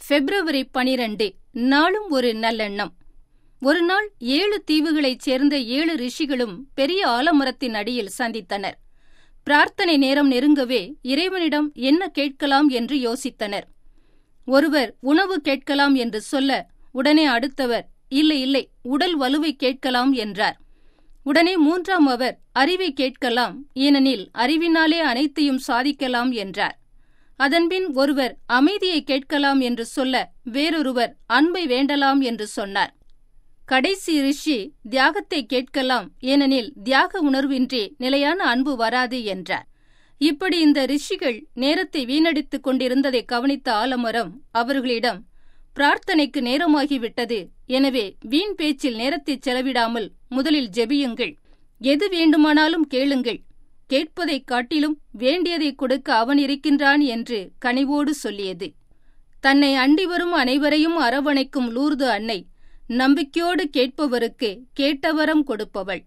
பிப்ரவரி பனிரெண்டு நாளும் ஒரு நல்லெண்ணம் ஒரு நாள் ஏழு தீவுகளைச் சேர்ந்த ஏழு ரிஷிகளும் பெரிய ஆலமரத்தின் அடியில் சந்தித்தனர் பிரார்த்தனை நேரம் நெருங்கவே இறைவனிடம் என்ன கேட்கலாம் என்று யோசித்தனர் ஒருவர் உணவு கேட்கலாம் என்று சொல்ல உடனே அடுத்தவர் இல்லை இல்லை உடல் வலுவை கேட்கலாம் என்றார் உடனே மூன்றாம் அவர் அறிவை கேட்கலாம் ஏனெனில் அறிவினாலே அனைத்தையும் சாதிக்கலாம் என்றார் அதன்பின் ஒருவர் அமைதியை கேட்கலாம் என்று சொல்ல வேறொருவர் அன்பை வேண்டலாம் என்று சொன்னார் கடைசி ரிஷி தியாகத்தை கேட்கலாம் ஏனெனில் தியாக உணர்வின்றி நிலையான அன்பு வராது என்றார் இப்படி இந்த ரிஷிகள் நேரத்தை வீணடித்துக் கொண்டிருந்ததை கவனித்த ஆலமரம் அவர்களிடம் பிரார்த்தனைக்கு நேரமாகிவிட்டது எனவே வீண் பேச்சில் நேரத்தை செலவிடாமல் முதலில் ஜெபியுங்கள் எது வேண்டுமானாலும் கேளுங்கள் கேட்பதைக் காட்டிலும் வேண்டியதை கொடுக்க அவன் இருக்கின்றான் என்று கனிவோடு சொல்லியது தன்னை அண்டி வரும் அனைவரையும் அரவணைக்கும் லூர்து அன்னை நம்பிக்கையோடு கேட்பவருக்கு கேட்டவரம் கொடுப்பவள்